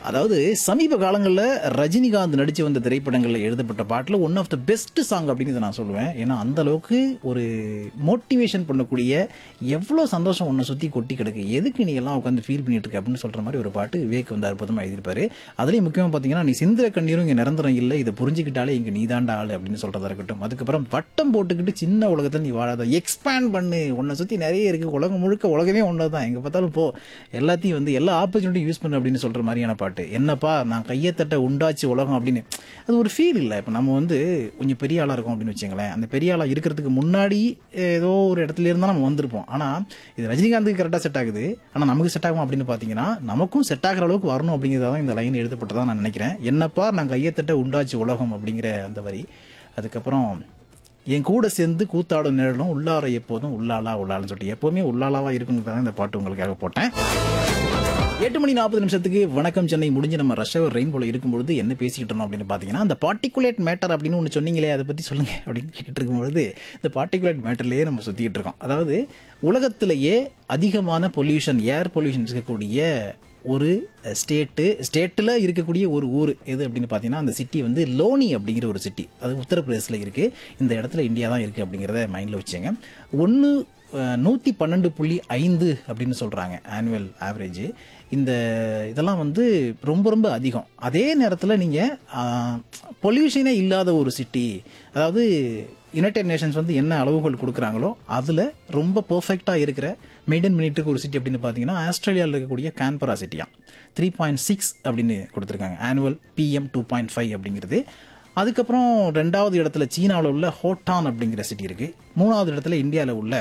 அதாவது சமீப காலங்களில் ரஜினிகாந்த் நடிச்சு வந்த திரைப்படங்களில் எழுதப்பட்ட பாட்டில் one of the best song அப்படிங்கிறத நான் சொல்லுவேன் ஏன்னா அந்த அளவுக்கு ஒரு மோட்டிவேஷன் பண்ணக்கூடிய எவ்வளோ சந்தோஷம் உன்னை சுற்றி கொட்டி கிடக்கு எதுக்கு நீ எல்லாம் உட்காந்து ஃபீல் பண்ணிட்டு இருக்க அப்படின்னு சொல்கிற மாதிரி ஒரு பாட்டு விவேக் வந்து அற்புதமாக எழுதியிருப்பாரு அதுலேயும் முக்கியமாக பார்த்தீங்கன்னா நீ சிந்திர கண்ணீரும் இங்கே நிரந்தரம் இல்லை இதை புரிஞ்சுக்கிட்டாலே இங்கே நீதாண்டா ஆள் அப்படின்னு சொல்கிறதா இருக்கட்டும் அதுக்கப்புறம் வட்டம் போட்டுக்கிட்டு சின்ன உலகத்தில் நீ வாழாத எக்ஸ்பேண்ட் பண்ணு உன்னை சுற்றி நிறைய இருக்குது உலகம் முழுக்க உலகமே ஒன்று தான் எங்கே பார்த்தாலும் போ எல்லாத்தையும் வந்து எல்லா ஆப்பர்ச்சுனிட்டி யூஸ் பண்ணு அப்படின்னு சொல்கிற மாதிரியான பாட்டு என்னப்பா நான் கையத்தட்ட உண்டாச்சு உலகம் அப்படின்னு அது ஒரு ஃபீல் இல்லை இப்போ நம்ம வந்து கொஞ்சம் பெரிய ஆளாக இருக்கோம் அப்படின்னு வச்சுங்களேன் அந்த பெரிய ஆளாக இருக்கிறதுக்கு முன்னாடி ஏதோ ஒரு இடத்துல இருந்தால் நம்ம வந்திருப்போம் ஆனால் இது ரஜினிகாந்துக்கு கரெக்டாக செட் ஆகுது ஆனால் நமக்கு செட் ஆகும் அப்படின்னு பார்த்தீங்கன்னா நமக்கும் செட் ஆகிற அளவுக்கு வரணும் அப்படிங்கிறதா தான் இந்த லைன் எழுதப்பட்டதா நான் நினைக்கிறேன் என்னப்பா நான் கையத்தட்ட உண்டாச்சு உலகம் அப்படிங்கிற அந்த வரி அதுக்கப்புறம் என் கூட சேர்ந்து கூத்தாடும் நிழலும் உள்ளார எப்போதும் உள்ளாலா உள்ளாலன்னு சொல்லிட்டு எப்போவுமே உள்ளாலாவா இருக்குங்கிறத இந்த பாட்டு உங்களுக்காக போட்டேன் எட்டு மணி நாற்பது நிமிஷத்துக்கு வணக்கம் சென்னை முடிஞ்சு நம்ம ரஷ் அவர் ரெயின் போல இருக்கும்பொழுது என்ன பேசிக்கிட்டு இருந்தோம் அப்படின்னு பார்த்தீங்கன்னா அந்த பார்ட்டிகுலேட் மேட்டர் அப்படின்னு ஒன்று சொன்னீங்களே அதை பற்றி சொல்லுங்க அப்படின்னு கேட்டுட்டு இருக்கும்பொழுது இந்த பார்ட்டிகுலேட் மேட்டர்லேயே நம்ம சுற்றிக்கிட்டு இருக்கோம் அதாவது உலகத்திலேயே அதிகமான பொல்யூஷன் ஏர் பொல்யூஷன் இருக்கக்கூடிய ஒரு ஸ்டேட்டு ஸ்டேட்டில் இருக்கக்கூடிய ஒரு ஊர் எது அப்படின்னு பார்த்தீங்கன்னா அந்த சிட்டி வந்து லோனி அப்படிங்கிற ஒரு சிட்டி அது உத்தரப்பிரதேசில் இருக்குது இந்த இடத்துல இந்தியா தான் இருக்குது அப்படிங்கிறத மைண்டில் வச்சுங்க ஒன்று நூற்றி பன்னெண்டு புள்ளி ஐந்து அப்படின்னு சொல்கிறாங்க ஆனுவல் ஆவரேஜ் இந்த இதெல்லாம் வந்து ரொம்ப ரொம்ப அதிகம் அதே நேரத்தில் நீங்கள் பொல்யூஷனே இல்லாத ஒரு சிட்டி அதாவது யுனைடெட் நேஷன்ஸ் வந்து என்ன அளவுகள் கொடுக்குறாங்களோ அதில் ரொம்ப பர்ஃபெக்டாக இருக்கிற மெயின்டைன் பண்ணிட்டு ஒரு சிட்டி அப்படின்னு பார்த்தீங்கன்னா ஆஸ்திரேலியாவில் இருக்கக்கூடிய கேன்பரா சிட்டியா த்ரீ பாயிண்ட் சிக்ஸ் அப்படின்னு கொடுத்துருக்காங்க annual PM two point five அப்படிங்கிறது அதுக்கப்புறம் ரெண்டாவது இடத்துல சீனாவில் உள்ள ஹோட்டான் அப்படிங்கிற சிட்டி இருக்குது மூணாவது இடத்துல இந்தியாவில் உள்ள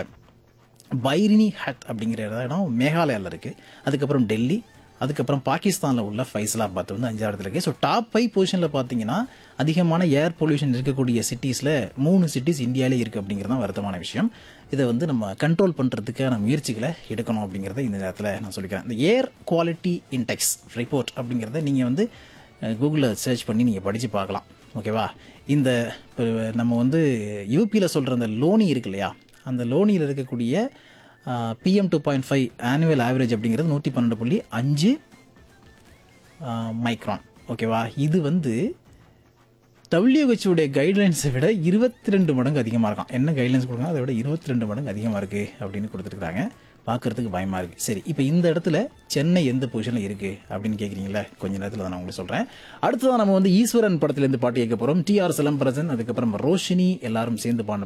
பைரினி ஹட் அப்படிங்கிற இடம் மேகாலயாவில் இருக்குது அதுக்கப்புறம் டெல்லி அதுக்கப்புறம் பாகிஸ்தானில் உள்ள ஃபைசலாபாத் வந்து அஞ்சாவது இடத்துல இருக்குது ஸோ டாப் ஃபைவ் பொசிஷனில் பார்த்தீங்கன்னா அதிகமான ஏர் பொல்யூஷன் இருக்கக்கூடிய சிட்டிஸில் மூணு சிட்டிஸ் இந்தியாவிலே இருக்குது அப்படிங்கிறது தான் வருத்தமான விஷயம் இதை வந்து நம்ம கண்ட்ரோல் பண்ணுறதுக்கான முயற்சிகளை எடுக்கணும் அப்படிங்கிறத இந்த நேரத்தில் நான் சொல்லிக்கிறேன் இந்த ஏர் குவாலிட்டி இன்டெக்ஸ் ரிப்போர்ட் அப்படிங்கிறத நீங்கள் வந்து கூகுளில் சர்ச் பண்ணி நீங்கள் படித்து பார்க்கலாம் ஓகேவா இந்த இப்ப நம்ம வந்து யூபியில் சொல்கிற அந்த லோனி இருக்கு இல்லையா அந்த லோனியில் இருக்கக்கூடிய PM two point five annual average அப்படிங்கிறது நூற்றி பன்னெண்டு புள்ளி அஞ்சு மைக்ரான் ஓகேவா இது வந்து டபிள்யூஹெச்ஓடைய கைட்லைன்ஸை விட இருபத்தி ரெண்டு மடங்கு அதிகமாக இருக்கான் என்ன கைட்லைன்ஸ் கொடுங்க அதை விட இருபத்தி ரெண்டு மடங்கு அதிகமாக இருக்குது அப்படின்னு கொடுத்துருக்காங்க பார்க்கறதுக்கு பயமாக இருக்குது சரி இப்போ இந்த இடத்துல சென்னை எந்த பொசிஷனில் இருக்குது அப்படின்னு கேட்குறீங்களா கொஞ்ச நேரத்தில் நான் உங்களுக்கு சொல்கிறேன் அடுத்ததான் நம்ம வந்து ஈஸ்வரன் படத்துலேருந்து பாட்டு கேட்க போகிறோம் டிஆர் சிலம்பரசன் அதுக்கப்புறம் ரோஷினி எல்லாரும் சேர்ந்து பாடின